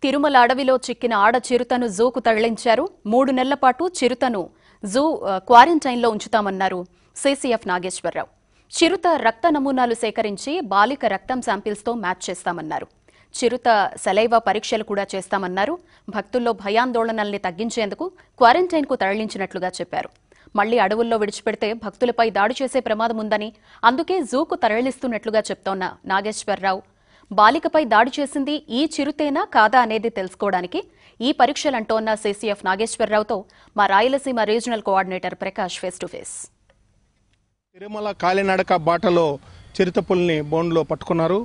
తిరుమల అడవిలో చిక్కిన ఆడ చిరుతను జూకు తరలించారు మూడు నెలల పాటు చిరుతను జూ ఆ, క్వారంటైన్లో ఉంచుతామన్నారు సీసీఎఫ్ నాగేశ్వరరావు చిరుత రక్త నమూనాలు సేకరించి బాలిక రక్తం శాంపిల్స్తో మ్యాచ్ చేస్తామన్నారు చిరుత సెలైవా పరీక్షలు కూడా చేస్తామన్నారు భక్తుల్లో భయాందోళనల్ని తగ్గించేందుకు క్వారంటైన్కు తరలించినట్లుగా చెప్పారు మళ్లీ అడవుల్లో విడిచిపెడితే భక్తులపై దాడి చేసే ప్రమాదం ఉందని అందుకే జూకు తరలిస్తున్నట్లుగా చెప్తోన్న నాగేశ్వరరావు బాలికపై దాడి చేసింది ఈ చిరుతేనా కాదా అనేది తెలుసుకోవడానికి ఈ పరీక్షలంటోన్న సీసీఎఫ్ నాగేశ్వరరావుతో మా Rayalaseema regional coordinator Prakash face to face Tirumala కాలినడక బాటలో చిరుతపుల్ని బోన్లో పట్టుకున్నారు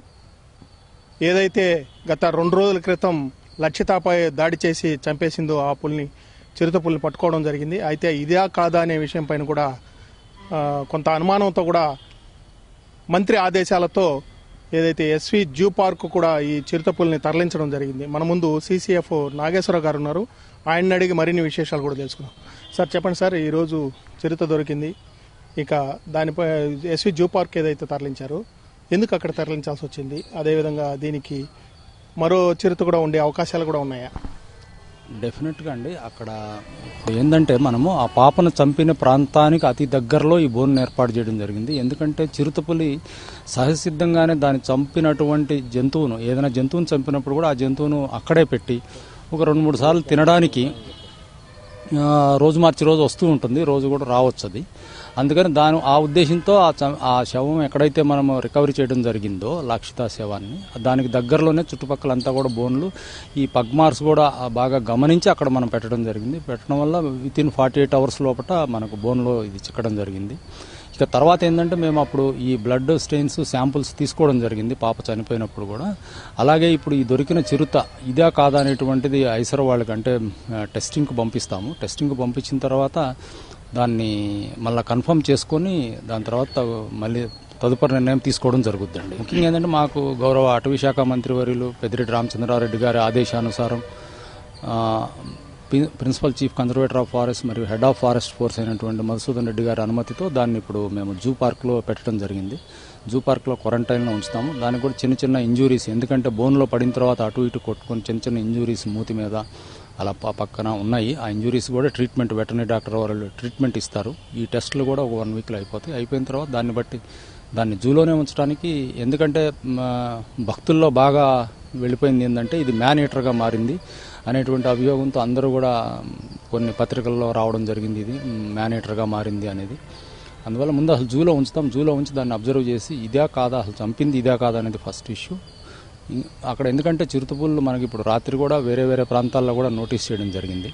ఏదైతే గత రెండు రోజుల క్రితం లక్షితాపై దాడి చేసి చంపేసిందో ఆ పుల్ని చిరుతపుల్ని పట్టుకోవడం జరిగింది అయితే ఇదా కాదా అనే విషయం పైన కూడా ఆ, కొంత అనుమానంతో కూడా మంత్రి ఆదేశాలతో ఏదైతే ఎస్వి జూ పార్క్ కూడా ఈ చిరుతపుల్ని తరలించడం జరిగింది మన ముందు సీసీఎఫ్ నాగేశ్వరరావు గారు ఉన్నారు ఆయన్ని అడిగి మరిన్ని విశేషాలు కూడా తెలుసుకుందాం సార్ చెప్పండి సార్ ఈరోజు చిరుత దొరికింది ఇక దానిపై ఎస్వి జూ పార్క్ ఏదైతే తరలించారో ఎందుకు అక్కడ తరలించాల్సి వచ్చింది అదేవిధంగా దీనికి మరో చిరుత కూడా ఉండే అవకాశాలు కూడా ఉన్నాయా డెఫినెట్గా అండి అక్కడ ఇప్పుడు ఏంటంటే మనము ఆ పాపను చంపిన ప్రాంతానికి అతి దగ్గరలో ఈ బోన్ ఏర్పాటు చేయడం జరిగింది ఎందుకంటే చిరుతపులి సహసిద్ధంగానే దాన్ని చంపినటువంటి జంతువును ఏదైనా జంతువును చంపినప్పుడు కూడా ఆ జంతువును అక్కడే పెట్టి ఒక రెండు మూడు సార్లు తినడానికి ఆ, రోజు మార్చి రోజు వస్తూ ఉంటుంది రోజు కూడా రావచ్చు అది అందుకని దాని ఆ ఉద్దేశంతో ఆ చ- ఆ శవం ఎక్కడైతే మనం రికవరీ చేయడం జరిగిందో లాక్షిత శవాన్ని దానికి దగ్గరలోనే చుట్టుపక్కలంతా కూడా బోన్లు ఈ పగ్మార్స్ కూడా ఆ బాగా గమనించి అక్కడ మనం పెట్టడం జరిగింది పెట్టడం వల్ల within forty eight hours లోపల మనకు బోన్లో ఇది చిక్కడం జరిగింది ఇక తర్వాత ఏంటంటే మేము అప్పుడు ఈ బ్లడ్ స్టెయిన్స్ శాంపుల్స్ తీసుకోవడం జరిగింది పాప చనిపోయినప్పుడు కూడా అలాగే ఇప్పుడు ఈ దొరికిన చిరుత ఇదా కాదా అనేటువంటిది ఐసర్ వాళ్ళకి అంటే ఆ, టెస్టింగ్కి పంపిస్తాము టెస్టింగ్కి పంపించిన తర్వాత దాన్ని మళ్ళీ కన్ఫర్మ్ చేసుకొని దాని తర్వాత మళ్ళీ తదుపరి నిర్ణయం తీసుకోవడం జరుగుద్దండి ముఖ్యంగా ఏంటంటే మాకు గౌరవ అటవీ శాఖ మంత్రివర్యులు పెద్దిరెడ్డి రామచంద్రారెడ్డి గారి ఆదేశానుసారం ఆ, ప్రి- principal chief conservator of forest మరియు హెడ్ ఆఫ్ ఫారెస్ట్ ఫోర్స్ అయినటువంటి మధుసూదన్ రెడ్డి గారి అనుమతితో దాన్ని ఇప్పుడు మేము జూ పార్క్లో పెట్టడం జరిగింది జూ పార్క్లో క్వారంటైన్లో ఉంచుతాము దానికి కూడా చిన్న చిన్న ఇంజురీస్ ఎందుకంటే బోన్లో పడిన తర్వాత అటు ఇటు కొట్టుకొని చిన్న చిన్న ఇంజురీస్ మూతి మీద అలా ప- పక్కన ఉన్నాయి ఆ ఇంజురీస్ కూడా ట్రీట్మెంట్ వెటర్నరీ డాక్టర్ వాళ్ళు ట్రీట్మెంట్ ఇస్తారు ఈ టెస్టులు కూడా ఒక వన్ వీక్లో అయిపోతాయి అయిపోయిన తర్వాత దాన్ని బట్టి దాన్ని జూలోనే ఉంచడానికి ఎందుకంటే మ, భక్తుల్లో బాగా వెళ్ళిపోయింది ఏంటంటే ఇది మ్యాన్ ఈటర్గా మారింది అనేటువంటి అభియోగంతో అందరూ కూడా కొన్ని పత్రికల్లో రావడం జరిగింది ఇది మ్యాన్ ఈటర్గా మారింది అనేది అందువల్ల ముందు అసలు జూలో ఉంచుతాం జూలో ఉంచి దాన్ని అబ్జర్వ్ చేసి ఇదే కాదా అసలు చంపింది ఇదే కాదా అనేది ఫస్ట్ ఇష్యూ ఇం- అక్కడ ఎందుకంటే చిరుతపుళ్ళు మనకి ఇప్పుడు రాత్రి కూడా వేరే వేరే ప్రాంతాల్లో కూడా నోటీస్ చేయడం జరిగింది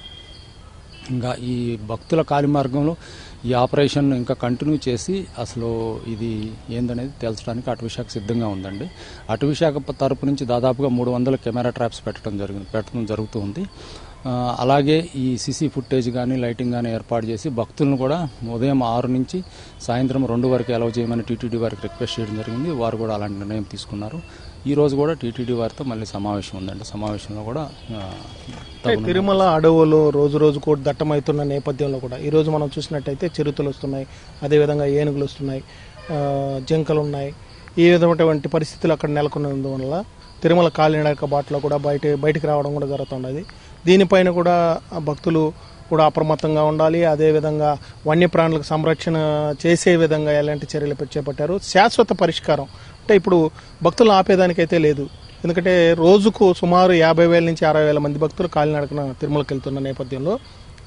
ఇంకా ఈ భక్తుల కాలి మార్గంలో ఈ ఆపరేషన్ ఇంకా కంటిన్యూ చేసి అసలు ఇది ఏందనేది తెలుసడానికి అటవీ శాఖ సిద్ధంగా ఉందండి అటవీ శాఖ ప- తరపు నుంచి దాదాపుగా మూడు వందల కెమెరా ట్రాప్స్ పెట్టడం జరిగింది పెట్టడం జరుగుతూ ఉంది ఆ, అలాగే ఈ సిసి ఫుటేజ్ కానీ లైటింగ్ కానీ ఏర్పాటు చేసి భక్తులను కూడా ఉదయం ఆరు నుంచి సాయంత్రం రెండు వరకు అలౌ చేయమని టీటీడీ వారికి రిక్వెస్ట్ చేయడం జరిగింది వారు కూడా అలాంటి నిర్ణయం తీసుకున్నారు ఈ రోజు కూడా టీటీడీ వారితో మళ్ళీ సమావేశం ఉందండి సమావేశంలో కూడా ఆ, అంటే తగును తిరుమల అడవులు రోజు రోజు కూడా దట్టమవుతున్న నేపథ్యంలో కూడా ఈ రోజు మనం చూసినట్టయితే చిరుతలు వస్తున్నాయి అదేవిధంగా ఏనుగులు వస్తున్నాయి ఆ, జింకలు ఉన్నాయి ఈ విధమైనటువంటి పరిస్థితులు అక్కడ నెలకొన్నందువల్ల తిరుమల కాలినడక బాటలో కూడా బయట బయటికి రావడం కూడా జరుగుతుండదు దీనిపైన కూడా ఆ భక్తులు కూడా అప్రమత్తంగా ఉండాలి అదేవిధంగా వన్యప్రాణులకు సంరక్షణ చేసే విధంగా ఎలాంటి చర్యలు పె- చేపట్టారు శాశ్వత పరిష్కారం అంటే ఇప్పుడు భక్తులు ఆపేదానికైతే లేదు ఎందుకంటే రోజుకు సుమారు యాభై వేల నుంచి అరవై వేల మంది భక్తులు కాలినడకన తిరుమలకి వెళ్తున్న నేపథ్యంలో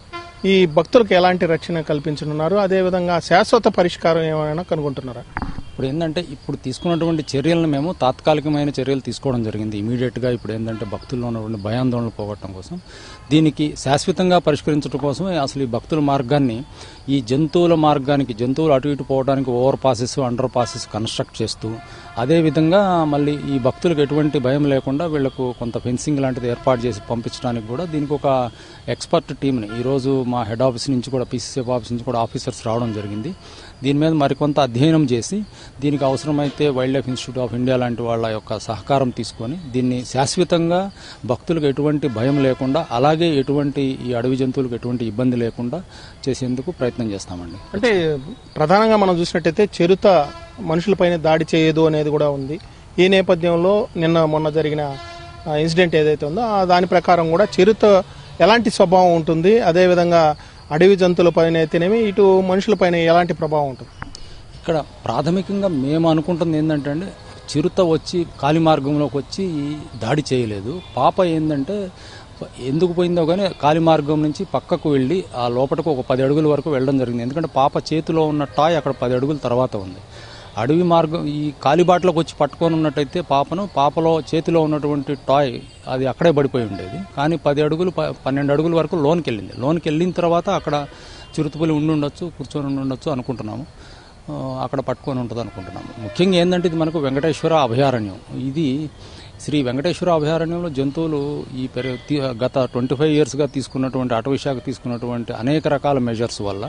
ఈ భక్తులకు ఎలాంటి రక్షణ కల్పించనున్నారు అదేవిధంగా శాశ్వత పరిష్కారం ఏమైనా కనుగొంటున్నారా ఇప్పుడు ఏంటంటే ఇప్పుడు తీసుకున్నటువంటి చర్యలను మేము తాత్కాలికమైన చర్యలు తీసుకోవడం జరిగింది ఇమీడియట్గా ఇప్పుడు ఏంటంటే భక్తుల్లో ఉన్నటువంటి భయాందోళనలు పోగొట్టడం కోసం దీనికి శాశ్వతంగా పరిష్కరించడం కోసమే అసలు ఈ భక్తుల మార్గాన్ని ఈ జంతువుల మార్గానికి జంతువులు అటు ఇటు పోవడానికి over passes under passes construct చేస్తూ అదేవిధంగా మళ్ళీ ఈ భక్తులకు ఎటువంటి భయం లేకుండా వీళ్లకు కొంత ఫెన్సింగ్ లాంటిది ఏర్పాటు చేసి పంపించడానికి కూడా దీనికి ఒక ఎక్స్పర్ట్ టీంని ఈరోజు మా హెడ్ ఆఫీస్ నుంచి కూడా పీసీసీఎఫ్ ఆఫీస్ నుంచి కూడా ఆఫీసర్స్ రావడం జరిగింది దీని మీద మరికొంత అధ్యయనం చేసి దీనికి అవసరమైతే wildlife institute of India లాంటి వాళ్ళ యొక్క సహకారం తీసుకొని దీన్ని శాశ్వతంగా భక్తులకు ఎటువంటి భయం లేకుండా అలాగే ఎటువంటి ఈ అడవి జంతువులకు ఎటువంటి ఇబ్బంది లేకుండా చేసేందుకు ప్రయత్నం చేస్తామండి అంటే ప్రధానంగా మనం చూసినట్టయితే చిరుత మనుషులపైన దాడి చేయదు అనేది కూడా ఉంది ఈ నేపథ్యంలో నిన్న మొన్న జరిగిన ఆ, ఇన్సిడెంట్ ఏదైతే ఉందో ఆ దాని ప్రకారం కూడా చిరుత ఎలాంటి స్వభావం ఉంటుంది అదేవిధంగా అడవి జంతువులపైన అయితేనేమి ఇటు మనుషులపైన ఎలాంటి ప్రభావం ఉంటుంది ఇక్కడ ప్రాథమికంగా మేము అనుకుంటుంది ఏంటంటే అండి చిరుత వచ్చి కాలి మార్గంలోకి వచ్చి దాడి చేయలేదు పాప ఏంటంటే ఎందుకు పోయిందో కానీ కాలి మార్గం నుంచి పక్కకు వెళ్ళి ఆ లోపలికి ఒక పది అడుగుల వరకు వెళ్ళడం జరిగింది ఎందుకంటే పాప చేతిలో ఉన్న టాయ్ అక్కడ పది అడుగుల తర్వాత ఉంది అడవి మార్గం ఈ కాలిబాట్లోకి వచ్చి పట్టుకొని ఉన్నట్టయితే పాపను పాపలో చేతిలో ఉన్నటువంటి టాయ్ అది అక్కడే పడిపోయి ఉండేది కానీ పది అడుగులు ప- పన్నెండు అడుగుల వరకు లోనికి వెళ్ళింది లోనికి వెళ్ళిన తర్వాత అక్కడ చిరుతపులి ఉండి ఉండొచ్చు కూర్చొని ఉండి ఉండొచ్చు అనుకుంటున్నాము ఆ, అక్కడ పట్టుకొని ఉంటుంది అనుకుంటున్నాము ముఖ్యంగా ఏంటంటే ఇది మనకు వెంకటేశ్వర అభయారణ్యం ఇది శ్రీ వెంకటేశ్వర అభయారణ్యంలో జంతువులు ఈ పెరి తీ- గత ట్వంటీ ఫైవ్ ఇయర్స్గా తీసుకున్నటువంటి అటవీ శాఖ తీసుకున్నటువంటి అనేక రకాల మెజర్స్ వల్ల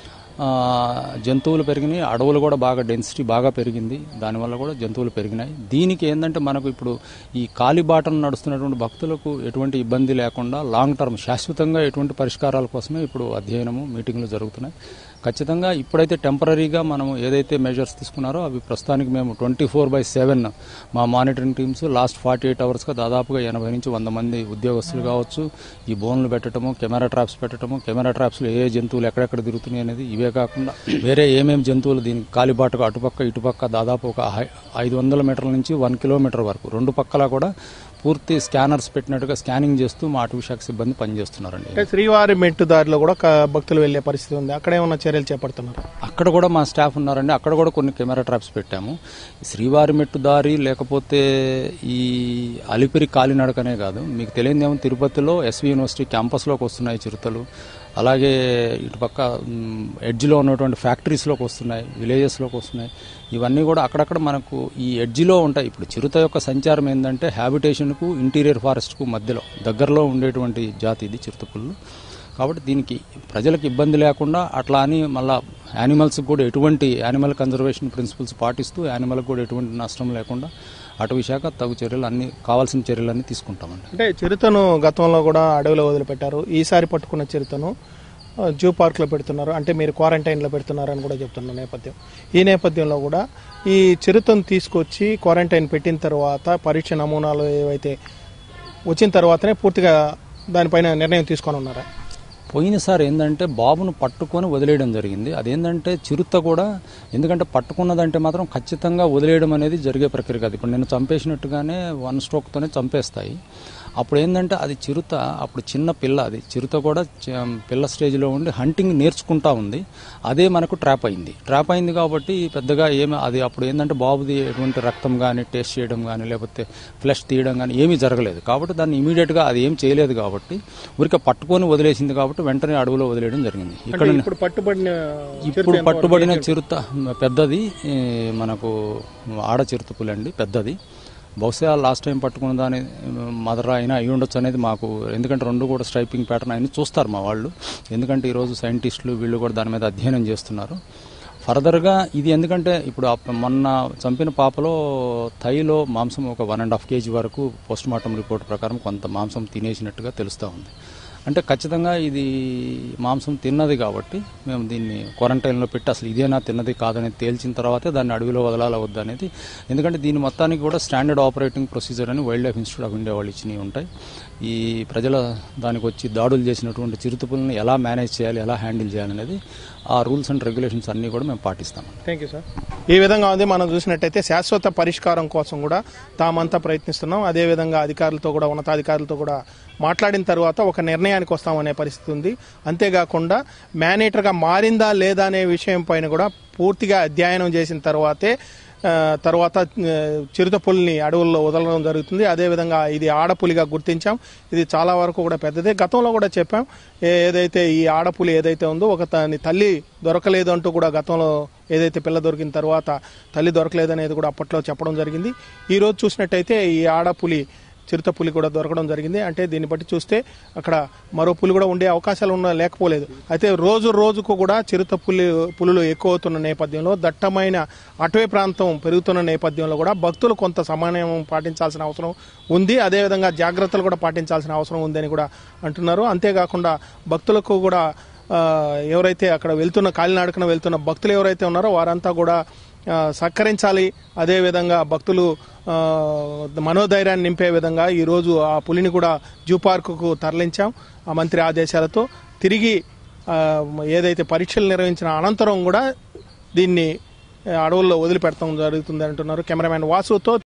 ఆ, జంతువులు పెరిగినాయి అడవులు కూడా బాగా డెన్సిటీ బాగా పెరిగింది దానివల్ల కూడా జంతువులు పెరిగినాయి దీనికి ఏంటంటే మనకు ఇప్పుడు ఈ కాలిబాటను నడుస్తున్నటువంటి భక్తులకు ఎటువంటి ఇబ్బంది లేకుండా లాంగ్ టర్మ్ శాశ్వతంగా ఎటువంటి పరిష్కారాల కోసమే ఇప్పుడు అధ్యయనము మీటింగ్లు జరుగుతున్నాయి ఖచ్చితంగా ఇప్పుడైతే టెంపరీగా మనం ఏదైతే మెజర్స్ తీసుకున్నారో అవి ప్రస్తుతానికి మేము ట్వంటీ ఫోర్ బై సెవెన్ మా monitoring teams last forty eight అవర్స్గా దాదాపుగా ఎనభై నుంచి వంద మంది ఉద్యోగస్తులు కావచ్చు ఈ బోన్లు పెట్టడము కెమెరా ట్రాప్స్ పెట్టడము కెమెరా ట్రాప్స్లో ఏ ఏ జంతువులు ఎక్కడెక్కడ తిరుగుతున్నాయి అనేది ఇవే కాకుండా వేరే ఏమేమి జంతువులు దీనికి కాలిబాటుగా అటుపక్క ఇటుపక్క దాదాపు ఒక హై- ఐదు వందల మీటర్ల నుంచి వన్ కిలోమీటర్ వరకు రెండు పక్కల కూడా పూర్తి స్కానర్స్ పెట్టినట్టుగా స్కానింగ్ చేస్తూ మా అటవీ శాఖ సిబ్బంది పనిచేస్తున్నారండి అంటే శ్రీవారి మెట్టు దారిలో కూడా క- భక్తులు వెళ్లే పరిస్థితి ఉంది అక్కడ ఏమైనా చర్యలు చేపడుతున్నారు అక్కడ కూడా మా స్టాఫ్ ఉన్నారండి అక్కడ కూడా కొన్ని కెమెరా ట్రాప్స్ పెట్టాము శ్రీవారి మెట్టు దారి లేకపోతే ఈ అలిపిరి కాలినడకనే కాదు మీకు తెలియదేమో తిరుపతిలో ఎస్వి యూనివర్సిటీ క్యాంపస్లోకి వస్తున్నాయి చిరుతలు అలాగే ఇటుపక్క మ్, ఎడ్జ్లో ఉన్నటువంటి ఫ్యాక్టరీస్లోకి వస్తున్నాయి విలేజెస్లోకి వస్తున్నాయి ఇవన్నీ కూడా అక్కడక్కడ మనకు ఈ ఎడ్జిలో ఉంటాయి ఇప్పుడు చిరుత యొక్క సంచారం ఏంటంటే హ్యాబిటేషన్కు ఇంటీరియర్ ఫారెస్ట్కు మధ్యలో దగ్గరలో ఉండేటువంటి జాతి ఇది చిరుతపుల్లు కాబట్టి దీనికి ప్రజలకు ఇబ్బంది లేకుండా అట్లా అని మళ్ళా యానిమల్స్కి కూడా ఎటువంటి యానిమల్ కన్జర్వేషన్ ప్రిన్సిపల్స్ పాటిస్తూ యానిమల్కి కూడా ఎటువంటి నష్టం లేకుండా అటవీ శాఖ తగు చర్యలు అన్ని కావాల్సిన చర్యలన్నీ తీసుకుంటామండి అంటే చిరుతను గతంలో కూడా అడవిలో వదిలిపెట్టారు ఈసారి పట్టుకున్న చిరుతను ఆ, జూ పార్క్లో పెడుతున్నారు అంటే మీరు క్వారంటైన్లో పెడుతున్నారని కూడా చెప్తున్న నేపథ్యం ఈ నేపథ్యంలో కూడా ఈ చిరుతను తీసుకొచ్చి క్వారంటైన్ పెట్టిన తర్వాత పరీక్ష నమూనాలు ఏవైతే వచ్చిన తర్వాతనే పూర్తిగా దానిపైన నిర్ణయం తీసుకొని ఉన్నారా పోయినసారి ఏంటంటే బాబును పట్టుకొని వదిలేయడం జరిగింది అదేంటంటే చిరుత కూడా ఎందుకంటే పట్టుకున్నదంటే మాత్రం ఖచ్చితంగా వదిలేయడం అనేది జరిగే ప్రక్రియ కాదు ఇప్పుడు నేను చంపేసినట్టుగానే వన్ స్ట్రోక్తోనే చంపేస్తాయి అప్పుడు ఏంటంటే అది చిరుత అప్పుడు చిన్న పిల్ల అది చిరుత కూడా చి- పిల్ల స్టేజ్లో ఉండి హంటింగ్ నేర్చుకుంటా ఉంది అదే మనకు ట్రాప్ అయింది ట్రాప్ అయింది కాబట్టి పెద్దగా ఏమి అది అప్పుడు ఏంటంటే బాబుది ఎటువంటి రక్తం కానీ టేస్ట్ చేయడం కానీ లేకపోతే ఫ్లెష్ తీయడం కానీ ఏమీ జరగలేదు కాబట్టి దాన్ని ఇమీడియట్గా అది ఏం చేయలేదు కాబట్టి ఊరికే పట్టుకొని వదిలేసింది కాబట్టి వెంటనే అడవిలో వదిలేయడం జరిగింది ఇక్కడ అంటే ఇప్పుడు పట్టుబడిన ఇప్పుడు పట్టుబడిన చిరుత పెద్దది ఈ మనకు ఆడ చిరుత పులి అండి పెద్దది బహుశా లాస్ట్ టైం పట్టుకున్న దాని మదర్ అయినా అయి ఉండొచ్చు అనేది మాకు ఎందుకంటే రెండు కూడా స్ట్రైపింగ్ ప్యాటర్న్ అయినా చూస్తారు మా వాళ్ళు ఎందుకంటే ఈరోజు సైంటిస్టులు వీళ్ళు కూడా దాని మీద అధ్యయనం చేస్తున్నారు ఫర్దర్గా ఇది ఎందుకంటే ఇప్పుడు ఆ మొన్న చంపిన పాపలో థైలో మాంసం ఒక వన్ అండ్ హాఫ్ కేజీ వరకు పోస్ట్ మార్టం రిపోర్ట్ ప్రకారం కొంత మాంసం తినేసినట్టుగా తెలుస్తూ ఉంది అంటే ఖచ్చితంగా ఇది మాంసం తిన్నది కాబట్టి మేము దీన్ని క్వారంటైన్లో పెట్టి అసలు ఇదేనా తిన్నది కాదని తేల్చిన తర్వాతే దాన్ని అడవిలో వదలాల వద్దు అనేది ఎందుకంటే దీని మొత్తానికి కూడా స్టాండర్డ్ ఆపరేటింగ్ ప్రొసీజర్ అని wildlife institute of India వాళ్ళు ఇచ్చినవి ఉంటాయి ఈ ప్రజల దానికి వచ్చి దాడులు చేసినటువంటి చిరుతపుల్ని ఎలా మేనేజ్ చేయాలి ఎలా హ్యాండిల్ చేయాలి అనేది ఆ రూల్స్ అండ్ రెగ్యులేషన్స్ అన్నీ కూడా మేము పాటిస్తాం థ్యాంక్ యూ సార్ ఈ విధంగా ఉంది మనం చూసినట్టయితే శాశ్వత పరిష్కారం కోసం కూడా తామంతా ప్రయత్నిస్తున్నాం అదేవిధంగా అధికారులతో కూడా ఉన్నతాధికారులతో కూడా మాట్లాడిన తర్వాత ఒక నిర్ణయానికి వస్తామనే పరిస్థితి ఉంది అంతేకాకుండా మేనేటర్గా మారిందా లేదా అనే విషయం పైన కూడా పూర్తిగా అధ్యయనం చేసిన తర్వాతే ఆ, తర్వాత ఆ, చిరుత పులిని అడవుల్లో వదలడం జరుగుతుంది అదేవిధంగా ఇది ఆడపులిగా గుర్తించాం ఇది చాలా వరకు కూడా పెద్దదే గతంలో కూడా చెప్పాం ఏ- ఏదైతే ఈ ఆడపులి ఏదైతే ఉందో ఒక దాని తల్లి దొరకలేదు అంటూ కూడా గతంలో ఏదైతే పిల్ల దొరికిన తర్వాత తల్లి దొరకలేదు అనేది కూడా అప్పట్లో చెప్పడం జరిగింది ఈ రోజు చూసినట్టయితే ఈ ఆడపులి చిరుత పులి కూడా దొరకడం జరిగింది అంటే దీన్ని బట్టి చూస్తే అక్కడ మరో పులి కూడా ఉండే అవకాశాలు ఉన్న లేకపోలేదు అయితే రోజు రోజుకు కూడా చిరుత పులి పులులు ఎక్కువ అవుతున్న నేపథ్యంలో దట్టమైన అటవీ ప్రాంతం పెరుగుతున్న నేపథ్యంలో కూడా భక్తులు కొంత సమన్వయం పాటించాల్సిన అవసరం ఉంది అదేవిధంగా జాగ్రత్తలు కూడా పాటించాల్సిన అవసరం ఉందని కూడా అంటున్నారు అంతేకాకుండా భక్తులకు కూడా ఆ, ఎవరైతే అక్కడ వెళ్తున్న కాలినాడకన వెళ్తున్న భక్తులు ఎవరైతే ఉన్నారో వారంతా కూడా ఆ, సహకరించాలి అదేవిధంగా భక్తులు ఆ, మనోధైర్యాన్ని నింపే విధంగా ఈరోజు ఆ పులిని కూడా జూ పార్కుకు తరలించాం ఆ మంత్రి ఆదేశాలతో తిరిగి ఆ, ఏదైతే పరీక్షలు నిర్వహించిన అనంతరం కూడా దీన్ని ఆ, అడవుల్లో వదిలిపెడతాం జరుగుతుంది అంటున్నారు కెమెరామెన్ వాసుతో